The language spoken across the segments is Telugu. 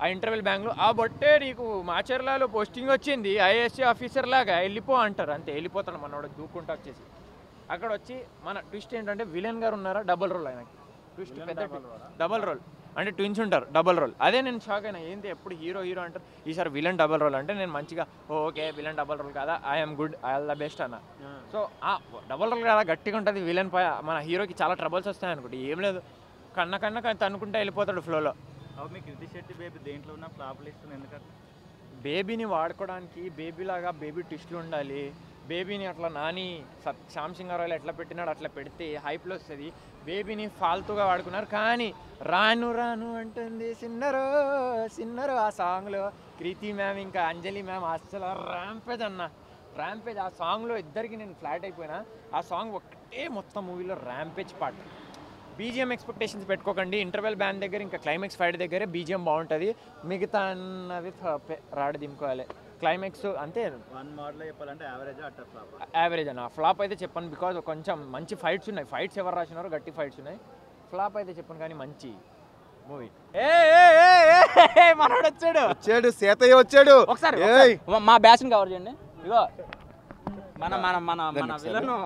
ఆ ఇంటర్వెల్ బ్యాంక్లో ఆ బొట్టే నీకు మాచర్లలో పోస్టింగ్ వచ్చింది ఐఏఎస్సీ ఆఫీసర్ లాగా వెళ్ళిపో అంటారు అంతే వెళ్ళిపోతాడు మనోడు దూకుంటా వచ్చేసి అక్కడ వచ్చి మన ట్విస్ట్ ఏంటంటే విలన్ గారు ఉన్నారా డబుల్ రోల్ ఆయనకి ట్విస్ట్ పెద్ద డబుల్ రోల్ అంటే ట్విన్స్ ఉంటారు డబుల్ రోల్ అదే నేను షాక్ అయినా ఏంటి ఎప్పుడు హీరో హీరో అంటారు ఈసారి విలన్ డబుల్ రోల్ అంటే నేను మంచిగా ఓకే విలన్ డబుల్ రోల్ కదా I'm good I all the best అన్న సో ఆ డబుల్ రోల్ కదా గట్టిగా ఉంటుంది విలన్ పై మన హీరోకి చాలా ట్రబుల్స్ వస్తాయి అనుకుంటే ఏం లేదు కన్న కన్న కన్న తనుకుంటా వెళ్ళిపోతాడు ఫ్లోలో అవి మీ కృతి శెట్టి బేబీ దేంట్లో ఉన్న ఫ్లాప్లు ఇస్తుంది ఎందుకంటే బేబీని వాడుకోవడానికి బేబీ లాగా బేబీ ట్విస్ట్లు ఉండాలి బేబీని అట్లా నాని సత్ శ్యామ్ సింగారాయలు ఎట్లా పెట్టినాడు అట్లా పెడితే హైప్లో వస్తుంది బేబీని ఫాల్తుగా వాడుకున్నారు కానీ రాను రాను అంటుంది సిన్నరో సిన్నరో ఆ సాంగ్లో కృతి మ్యామ్ ఇంకా అంజలి మ్యామ్ అసలు ర్యాంపేజ్ అన్న ర్యాంపేజ్ ఆ సాంగ్లో ఇద్దరికి నేను ఫ్లాట్ అయిపోయినా ఆ సాంగ్ ఒకటే మొత్తం మూవీలో ర్యాంపేజ్ పాట బీజిఎం ఎక్స్పెక్టేషన్స్ పెట్టుకోకండి ఇంటర్వెల్ బ్యాండ్ దగ్గర ఇంకా క్లైమాక్స్ ఫైట్ దగ్గరే బీజిఎం బాగుంటుంది మిగతా అన్నవి ఫ- పె- రాడు దింపుకోవాలి క్లైమాక్స్ అంతే వన్ మోడల్లో చెప్పాలంటే యావరేజ్ అట్టర్ ఫ్లాప్ యావరేజ్ అన్న ఫ్లాప్ అయితే చెప్పను బికాజ్ కొంచెం మంచి ఫైట్స్ ఉన్నాయి ఫైట్స్ ఎవరు రాసినారో గట్టి ఫైట్స్ ఉన్నాయి ఫ్లాప్ అయితే చెప్పను కానీ మంచి మూవీ ఏ మనోడు వచ్చాడు వచ్చాడు సీతయ్య వచ్చాడు ఒకసారి ఏయ్. ఒకసారి మా- మా బ్యాచ్ని కవర్ చేయండి ఇగో మన మన మన మన దాన్ని ఒకసారి. విలను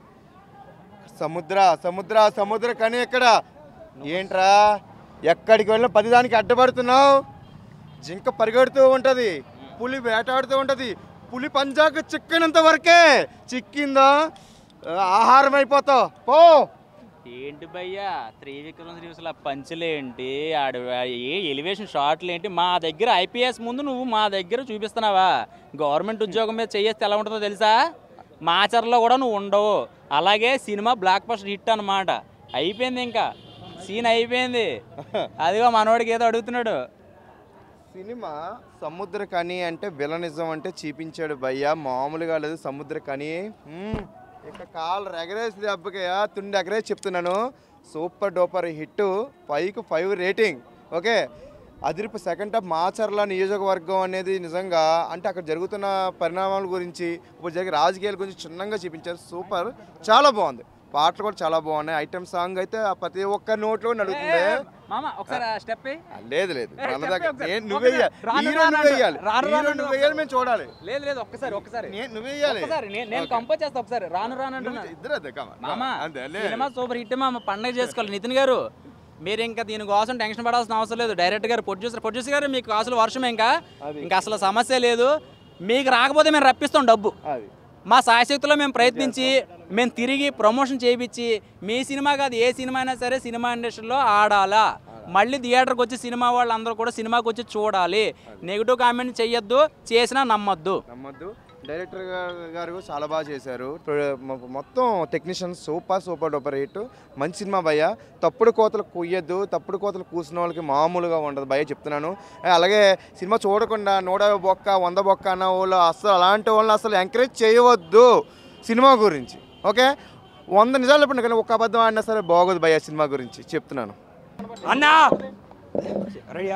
సముద్ర సముద్ర సముద్ర కానీ ఎక్కడ ఏంట్రా ఎక్కడికి వెళ్ళినా పదిదానికి అడ్డపడుతున్నావు జింక పరిగెడుతూ ఉంటది పులి వేటాడుతూ ఉంటది పులి పంజాకు చిక్కినంత వరకే చిక్కిందా ఆ, ఆహారం అయిపోతావు పో ఏంటి భయ్యా త్రీ విక్రమ్ శ్రీవసుల పంచులేంటి ఆడు ఏ ఎలివేషన్ షాట్లు ఏంటి మా దగ్గర ఐపీఎస్ ముందు నువ్వు మా దగ్గర చూపిస్తున్నావా గవర్నమెంట్ ఉద్యోగం మీద చేయేస్తే ఎలా ఉంటుందో తెలుసా మాచర్లో కూడా నువ్వు ఉండవు అలాగే సినిమా బ్లాక్ బస్టర్ హిట్ అన్నమాట అయిపోయింది ఇంకా సీన్ అయిపోయింది అదిగో మనోడికి ఏదో అడుగుతున్నాడు సినిమా సముద్ర కని అంటే విలనిజం అంటే చూపించాడు భయ్య మామూలుగా లేదు సముద్ర కని మ్మ్. ఇక కాళ్ళు ఎగరేసి దెబ్బకయ్యా తుండి ఎగరేసి చెప్తున్నాను సూపర్ డూపర్ హిట్ ఫైవ్కి ఫైవ్ రేటింగ్ ఓకే అదిరిపు సెకండ్ హాఫ్ మాచర్ల నియోజకవర్గం అనేది నిజంగా అంటే అక్కడ జరుగుతున్న పరిణామాల గురించి ఇప్పుడు జరిగే రాజకీయాల గురించి చిన్నగా చూపించారు సూపర్ చాలా బాగుంది పాటలు కూడా చాలా బాగున్నాయి ఐటమ్ సాంగ్ అయితే ఆ ప్రతి ఒక్క నోట్లో నడుస్తుంది మామ ఒకసారి స్టెప్ ఆ, లేదు లేదు ఏ, మన చెప్పే దగ్గర ఒకసారి. నేను నువ్వే ఒకసారి. రాను హీరో రాను నువ్వే అంటూ. వేయాలి రాను హీరో రాను నువ్వు వేయాలి మేము చూడాలి లేదు లేదు ఒక్కసారి ఒక్కసారి నేను నువ్వే వేయాలి ఒక్కసారి నేను నేను Okay. కంపోజ్ చేస్తా ఒకసారి రాను రాను అంటున్నా నువ్వు ఇద్దరు అదే come on, come మామ on. అంతే లే. సినిమా సూపర్ హిట్ మామ పండగ చేసుకోవాలి నితిన్ గారు మీరు ఇంకా దీనికోసం టెన్షన్ పడాల్సిన అవసరం లేదు డైరెక్ట్ గారు ప్రొడ్యూసర్ ప్రొడ్యూసర్ గారు మీకు అసలు వర్షం ఇంకా అది. ఇంకా అసలు సమస్య లేదు మీకు రాకపోతే మేము రప్పిస్తాం డబ్బు అది మా సాయశక్తిలో మేము ప్రయత్నించి మేము తిరిగి ప్రమోషన్ చేయించి మీ సినిమా కాదు ఏ సినిమా అయినా సరే సినిమా ఇండస్ట్రీలో ఆడాలా మళ్ళీ థియేటర్కి వచ్చి సినిమా వాళ్ళందరూ కూడా సినిమాకి వచ్చి చూడాలి నెగిటివ్ కామెంట్ చెయ్యొద్దు చేసినా నమ్మొద్దు నమ్మద్దు డైరెక్టర్ గారు గారు చాలా బాగా చేశారు ప్రొ- మొ- మొత్తం technician super super duper hit మంచి సినిమా భయ్య తప్పుడు కోతలు కొయ్యొద్దు తప్పుడు కోతలు కూసిన వాళ్ళకి మామూలుగా ఉండదు భయ్య చెప్తున్నాను ఏ, అలాగే సినిమా చూడకుండా నూట యాభై బొక్క వంద బొక్క అన్న వాళ్ళు అసలు అలాంటి వాళ్ళని అసలు ఎంకరేజ్ చేయవద్దు సినిమా గురించి ఓకే వంద నిజాలు చెప్పండి కానీ ఒక్క అబద్ధం ఆడినా సరే బాగోదు భయ్య సినిమా గురించి చెప్తున్నాను అన్నా రెడీయా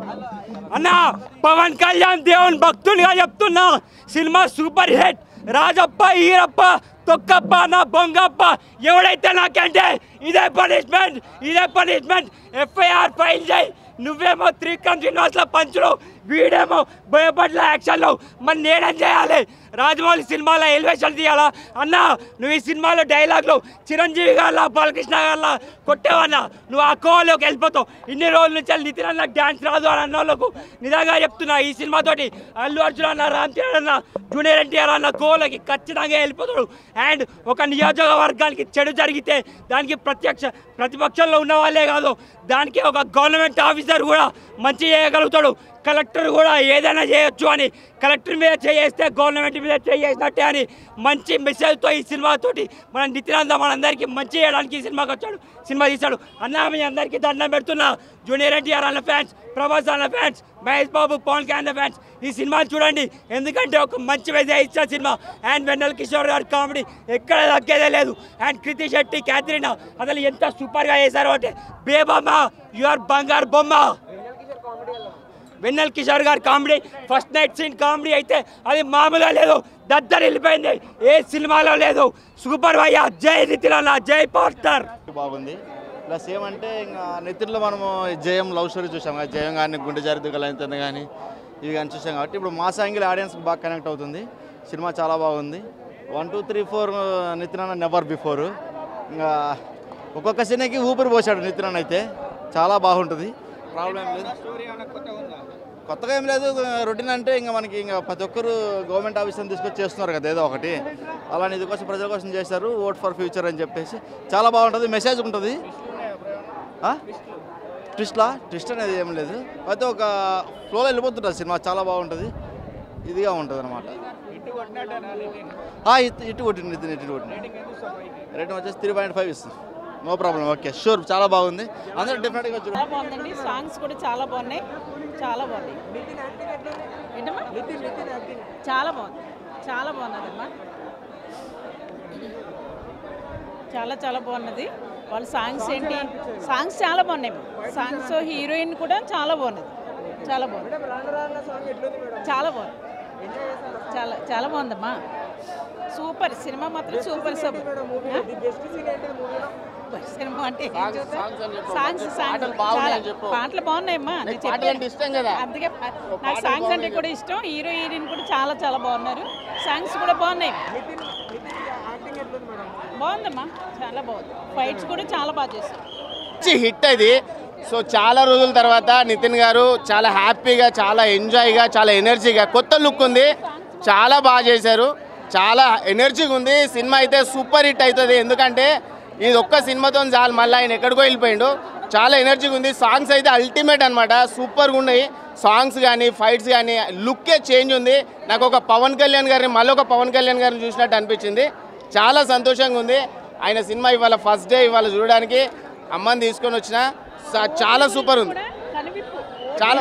అన్నా పవన్ కళ్యాణ్ దేవుని భక్తునిగా చెప్తున్నా సినిమా సూపర్ హిట్ రాజప్ప ఈరప్ప తొక్కప్ప నా బొంగప్ప ఎవడైతే నాకంటే ఇదే పనిష్మెంట్ ఇదే పనిష్మెంట్ ఎఫ్ఐఆర్ ఫైల్ చేయి నువ్వేమో త్రికం శ్రీనివాస్లో పంచులు వీడేమో భయపడ్ల యాక్షన్లో మరి నేనేం చేయాలి రాజమౌళి సినిమాలో ఎలివేషన్ తీయాలా అన్నా నువ్వు ఈ సినిమాలో డైలాగ్లు చిరంజీవి గారిలా బాలకృష్ణ గారిలా కొట్టేవన్నా నువ్వు ఆ కోవలోకి వెళ్ళిపోతావు ఇన్ని రోజుల నుంచి నితిన్ అన్న డ్యాన్స్ రాదు అని అన్న వాళ్ళకు నిజంగా చెప్తున్నా ఈ సినిమాతోటి అల్లు అర్జున్ అన్న రామ్ చరణ్ అన్న జూనియర్ ఎన్టీఆర్ అన్న కోవలోకి ఖచ్చితంగా వెళ్ళిపోతాడు అండ్ ఒక నియోజకవర్గానికి చెడు జరిగితే దానికి ప్రత్యక్ష ప్రతిపక్షంలో ఉన్న వాళ్ళే కాదు దానికి ఒక గవర్నమెంట్ ఆఫీసర్ కూడా మంచి చేయగలుగుతాడు కలెక్టర్ కూడా ఏదైనా చేయొచ్చు అని కలెక్టర్ మీద చేస్తే గవర్నమెంట్ మీద చేసినట్టే అని మంచి మెసేజ్తో ఈ సినిమాతోటి మన నిత్యానంద మనందరికీ మంచి చేయడానికి ఈ సినిమాకి వచ్చాడు సినిమా తీశాడు అన్న మీ అందరికీ దండం పెడుతున్నా జూనియర్ ఎన్టీఆర్ అన్న ఫ్యాన్స్ ప్రభాస్ అన్న ఫ్యాన్స్ మహేష్ బాబు పవన్ కళ్యాణ్ అన్న ఫ్యాన్స్ ఈ సినిమా చూడండి ఎందుకంటే ఒక మంచి మెసేజ్ ఇచ్చిన సినిమా అండ్ వెన్నెల కిషోర్ గారి కామెడీ ఎక్కడ తగ్గేదే లేదు అండ్ కృతి శెట్టి క్యాథరిన్ అసలు ఎంత సూపర్గా చేశారు అంటే బేబమ్మ యువర్ బంగారు బొమ్మ వెన్నెల కిషోర్ గారి comedy first night scene comedy అయితే అది మామూలుగా లేదు దద్దరు వెళ్ళిపోయింది ఏ సినిమాలో లేదు సూపర్ భయ్య జై నితిన్ జై పవర్ స్టార్ బాగుంది ప్లస్ ఏమంటే ఇంకా నితిన్లో మనము జయం లవ్ స్టోరీ చూసాం కదా జయం కానీ గుండె జారి అవుతుంది కానీ ఇవి కానీ చూసాం కాబట్టి ఇప్పుడు మా సాంగిల్ ఆడియన్స్కి బాగా కనెక్ట్ అవుతుంది సినిమా చాలా బాగుంది one two three four Nithin అన్న నెవర్ బిఫోర్ ఇంకా ఒక్కొక్క సినిమాకి ఊపిరి పోసాడు నితిన్ అన్న అయితే చాలా బాగుంటుంది ప్రాబ్లం ఏం లేదు కొత్తగా ఏం లేదు రొటీన్ అంటే ఇంకా మనకి ఇంకా ప్రతి ఒక్కరు గవర్నమెంట్ ఆఫీస్ అని తీసుకొచ్చి చేస్తున్నారు కదా ఏదో ఒకటి అలానే ఇది కోసం ప్రజల కోసం చేశారు ఓట్ ఫర్ ఫ్యూచర్ అని చెప్పేసి చాలా బాగుంటుంది మెసేజ్ ఉంటుంది ట్విస్ట్లా ట్విస్ట్ అనేది ఏం లేదు అయితే ఒక ఫ్లోలో వెళ్ళిపోతుంటుంది సినిమా చాలా బాగుంటుంది ఇదిగా ఉంటుంది అనమాట ఇటు కొట్టింది ఇటు ఇటు కొట్టింది రేటింగ్ వచ్చేసి త్రీ పాయింట్ ఫైవ్ ఇస్తుంది నో ప్రాబ్లం ఓకే షూర్ చాలా బాగుంది అందరూ డిఫరెంట్గా చూడండి చాలా బాగుందండి సాంగ్స్ కూడా చాలా బాగున్నాయి చాలా బాగున్నాయి ఏంటమ్మా చాలా బాగుంది చాలా బాగున్నదమ్మా చాలా చాలా బాగున్నది వాళ్ళ సాంగ్స్ ఏంటి సాంగ్స్ చాలా బాగున్నాయి సాంగ్స్ హీరోయిన్ కూడా చాలా బాగున్నది చాలా బాగుంది చాలా బాగుంది చాలా చాలా బాగుందమ్మా సూపర్ సినిమా మాత్రం సూపర్ సూపర్ సినిమా అంటే ఏం చూద్దాం? సాంగ్స్ సాంగ్స్ చాలా పాటలు బాగున్నాయమ్మా నేను చెప్పాను. అందుకే పా- నాకు సాంగ్స్ అంటే కూడా ఇష్టం హీరో హీరోయిన్ కూడా చాలా చాలా బాగున్నారు సాంగ్స్ కూడా బాగున్నాయి బాగుందమ్మా చాలా బాగుంది ఫైట్స్ కూడా చాలా బాగా చేశారు మంచి హిట్ అది సో చాలా రోజుల తర్వాత నితిన్ గారు చాలా హ్యాపీగా చాలా ఎంజాయ్గా చాలా ఎనర్జీగా కొత్త లుక్ ఉంది చాలా బాగా చేశారు చాలా ఎనర్జీగా ఉంది సినిమా అయితే సూపర్ హిట్ అవుతుంది ఎందుకంటే ఇది ఒక్క సినిమాతో చాలు మళ్ళీ ఆయన ఎక్కడికో వెళ్ళిపోయిండు చాలా ఎనర్జీగా ఉంది సాంగ్స్ అయితే అల్టిమేట్ అనమాట సూపర్గా ఉన్నాయి సాంగ్స్ కానీ ఫైట్స్ కానీ లుక్కే చేంజ్ ఉంది నాకు ఒక పవన్ కళ్యాణ్ గారిని మళ్ళీ ఒక పవన్ కళ్యాణ్ గారిని చూసినట్టు అనిపించింది చాలా సంతోషంగా ఉంది ఆయన సినిమా ఇవాళ ఫస్ట్ డే ఇవాళ చూడడానికి అమ్మని తీసుకొని వచ్చిన స- చాలా సూపర్ ఉంది కనిపిప్పు చాలా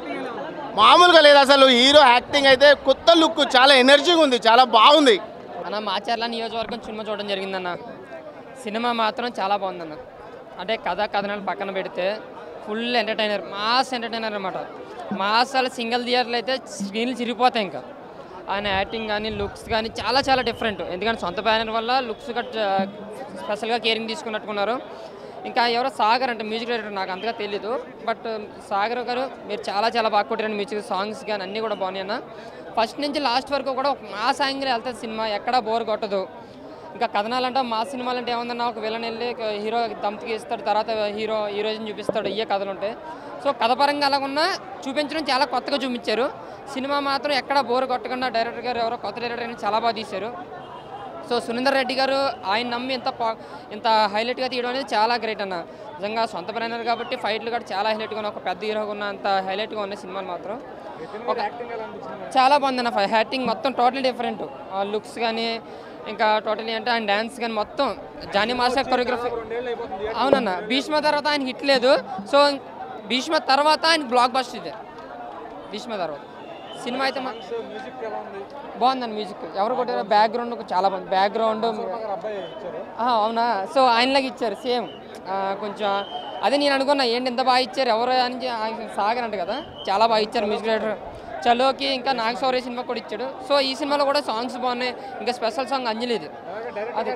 మామూలుగా లేదు అసలు హీరో యాక్టింగ్ అయితే కొత్త లుక్ చాలా ఎనర్జీగా ఉంది చాలా బాగుంది అన్న మాచర్ల నియోజకవర్గం సినిమా చూడడం జరిగిందన్న సినిమా మాత్రం చాలా బాగుందన్న అంటే కథ కథనాలు పక్కన పెడితే ఫుల్ ఎంటర్టైనర్ మాస్ ఎంటర్టైనర్ అనమాట మాస్ అసలు సింగిల్ థియేటర్లు అయితే స్క్రీన్లు చిరిగిపోతాయి ఇంకా ఆయన యాక్టింగ్ కానీ లుక్స్ కానీ చాలా చాలా డిఫరెంట్ ఎందుకంటే సొంత బ్యానర్ వల్ల లుక్స్ గట్ స్పెషల్గా కేరింగ్ తీసుకున్నట్టుకున్నారు ఇంకా ఎవరో సాగర్ అంటే మ్యూజిక్ డైరెక్టర్ నాకు అంతగా తెలియదు బట్ సాగర్ గారు మీరు చాలా చాలా బాగా కొట్టారండి మ్యూజిక్ సాంగ్స్ కానీ అన్నీ కూడా బాగున్నాయి అన్న ఫస్ట్ నుంచి లాస్ట్ వరకు కూడా ఒక మా సాంగ్లో వెళ్తుంది సినిమా ఎక్కడా బోర్ కొట్టదు ఇంకా కథనాలంటే మా సినిమాలు అంటే ఏముందన్నా ఒక విలన్ వెళ్ళి ఒక హీరో దమ్తికి ఇస్తాడు తర్వాత హీరో హీరోయిన్ చూపిస్తాడు ఇయ్యే కథలు ఉంటాయి సో కథ పరంగా అలా ఉన్నా చూపించడం చాలా కొత్తగా చూపించారు సినిమా మాత్రం ఎక్కడ బోర్ కొట్టకుండా డైరెక్టర్ గారు ఎవరో కొత్త డైరెక్టర్ అని చాలా బాగా తీశారు సో సురేందర్ రెడ్డి గారు ఆయన నమ్మి ఇంత పా- ఇంత హైలైట్గా తీయడం అనేది చాలా గ్రేట్ అన్న నిజంగా సొంత బ్రాండర్ కాబట్టి ఫైట్లు కూడా చాలా హైలైట్గా ఉన్నాయి ఒక పెద్ద హీరోగా ఉన్న అంత హైలైట్గా ఉన్నాయి సినిమాలు మాత్రం ఒక చాలా బాగుంది అన్న యాక్టింగ్ మొత్తం టోటల్ డిఫరెంట్ లుక్స్ కానీ ఇంకా టోటలీ అంటే ఆయన డ్యాన్స్ కానీ మొత్తం జానీ మాస్టర్ కొరియోగ్రఫీ అవునన్న భీష్మ తర్వాత ఆయన హిట్ లేదు సో భీష్మ తర్వాత ఆయన బ్లాక్ బస్ట్ ఇది భీష్మ తర్వాత సినిమా అయితే మా- బాగుందండి మ్యూజిక్ ఎవరు కొట్టారో బ్యాక్గ్రౌండ్ చాలా బాగుంది బ్యాక్గ్రౌండ్ అవునా సో ఆయనలాగా ఇచ్చారు సేమ్ కొంచెం అదే నేను అనుకున్నా ఏంటి ఇంత బాగా ఇచ్చారు ఎవరు అని చె- ఆయన సాగర్ అంట కదా చాలా బాగా ఇచ్చారు మ్యూజిక్ డైరెక్టర్ చలోకి ఇంకా నాగశౌర్య సినిమా కూడా ఇచ్చాడు సో ఈ సినిమాలో కూడా సాంగ్స్ బాగున్నాయి ఇంకా స్పెషల్ సాంగ్ అంజలిది అది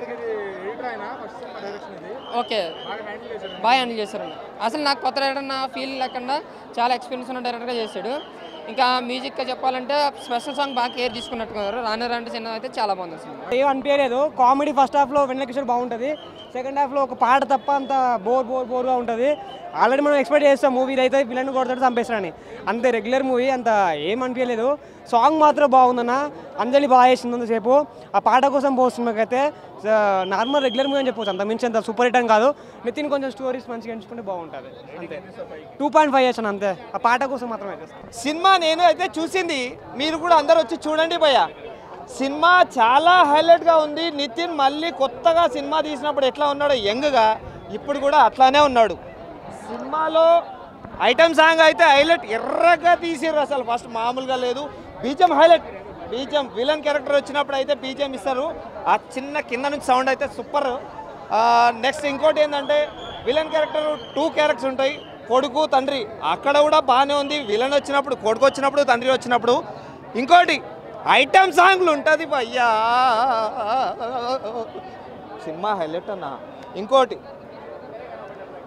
ఓకే బాగా హ్యాండిల్ చేశారు అసలు నాకు కొత్త డైరెక్టర్ నా ఫీల్ లేకుండా చాలా ఎక్స్పీరియన్స్ ఉన్న డైరెక్టర్గా చేశాడు ఇంకా మ్యూజిక్గా చెప్పాలంటే స్పెషల్ సాంగ్ బాగా కేర్ తీసుకున్నట్టున్నారు రాను రాంటి సినిమా అయితే చాలా బాగుంది సినిమా ఏం అనిపించలేదు కామెడీ ఫస్ట్ హాఫ్లో వెన్నెల కిషోర్ బాగుంటుంది సెకండ్ హాఫ్లో ఒక పాట తప్ప అంత బోర్ బోర్ బోర్గా ఉంటుంది ఆల్రెడీ మనం ఎక్స్పెక్ట్ చేస్తాం మూవీలో అయితే విలన్ కొడతాడు చంపేస్తాడని అంతే రెగ్యులర్ మూవీ అంత ఏం అనిపించలేదు సాంగ్ మాత్రం బాగుందన్న అంజలి బాగా చేసింది సేపు ఆ పాట కోసం పోస్తున్నకైతే నార్మల్ రెగ్యులర్ మూవీ అని చెప్పొచ్చు అంత మించి అంత సూపర్ హిట్ అని కాదు నితిన్ కొంచెం స్టోరీస్ మంచిగా ఎంచుకుంటే బాగుంటుంది అంతే టూ పాయింట్ ఫైవ్ చేసాను అంతే ఆ పాట కోసం మాత్రమే చేస్తాను సినిమా నేను అయితే చూసింది మీరు కూడా అందరు వచ్చి చూడండి భయ్య సినిమా చాలా హైలైట్గా ఉంది నితిన్ మళ్ళీ కొత్తగా సినిమా తీసినప్పుడు ఎట్లా ఉన్నాడో యంగ్గా ఇప్పుడు కూడా అట్లానే ఉన్నాడు సినిమాలో ఐటమ్ సాంగ్ అయితే హైలైట్ ఎర్రగా తీసిర్రు అసలు ఫస్ట్ మామూలుగా లేదు బీజం హైలైట్ బీజం విలన్ క్యారెక్టర్ వచ్చినప్పుడు అయితే బీజం ఇస్తారు ఆ చిన్న కింద నుంచి సౌండ్ అయితే సూపర్ నెక్స్ట్ ఇంకోటి ఏంటంటే విలన్ క్యారెక్టర్ టూ క్యారెక్టర్స్ ఉంటాయి కొడుకు తండ్రి అక్కడ కూడా బాగానే ఉంది విలన్ వచ్చినప్పుడు కొడుకు వచ్చినప్పుడు తండ్రి వచ్చినప్పుడు ఇంకోటి ఐటమ్ సాంగ్లు ఉంటుంది భయ్యా సినిమా హైలైట్ అన్న ఇంకోటి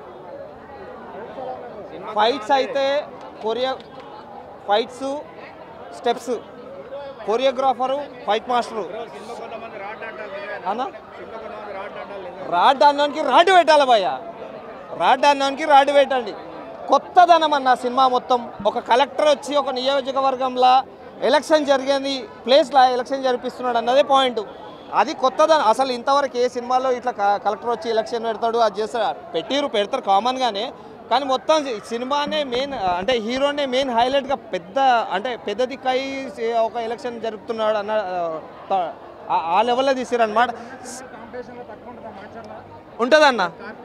ఫైట్స్ అయితే కొరియో fights steps choreographer fight master అన్నా రాడ్ అన్నానికి రాడ్ పెట్టాలి భయ్య రాడ్ అన్నానికి రాడ్ పెట్టండి కొత్తదనం అన్న సినిమా మొత్తం ఒక కలెక్టర్ వచ్చి ఒక నియోజకవర్గంలో ఎలక్షన్ జరిగేది ప్లేస్లో ఎలక్షన్ జరిపిస్తున్నాడు అన్నదే పాయింట్ అది కొత్తదనం అసలు ఇంతవరకు ఏ సినిమాలో ఇట్లా క- కలెక్టర్ వచ్చి ఎలక్షన్ పెడతాడు అది చేస్తాడు పెట్టిరు పెడతారు కామన్గానే కానీ మొత్తం సి- సినిమానే మెయిన్ అంటే హీరోనే మెయిన్ హైలైట్గా పెద్ద అంటే పెద్ద దిక్కై ఒక ఎలక్షన్ జరుపుతున్నాడు అన్న ఆ, ఆ- ఆ లెవెల్లో తీసారు అనమాట ఉంటుందన్న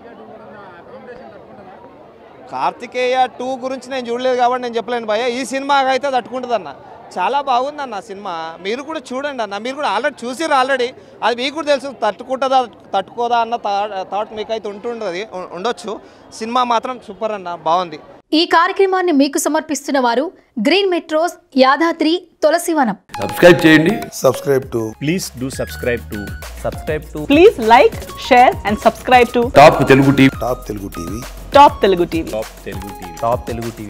కార్తికేయ టూ గురించి నేను చూడలేదు కాబట్టి నేను చెప్పలేను భయ్య ఈ సినిమాకి అయితే తట్టుకుంటుంది అన్న చాలా బాగుంది అన్న సినిమా మీరు కూడా చూడండి అన్న మీరు కూడా ఆల్రెడీ చూసిర్రు ఆల్రెడీ అది మీకు కూడా తెలుసు తట్టుకుంటుందా తట్టుకోదా అన్న థాట్ మీకైతే ఉంటుండదు ఉ- ఉండొచ్చు సినిమా మాత్రం సూపర్ అన్న బాగుంది ఈ కార్యక్రమాన్ని మీకు సమర్పిస్తున్న వారు గ్రీన్ మెట్రోస్ యాదాద్రి తులసివనం సబ్స్క్రైబ్ చేయండి subscribe to please do subscribe to subscribe to Please like, share, and subscribe to top Telugu TV top Telugu TV Top Telugu TV. Top Telugu TV top Telugu TV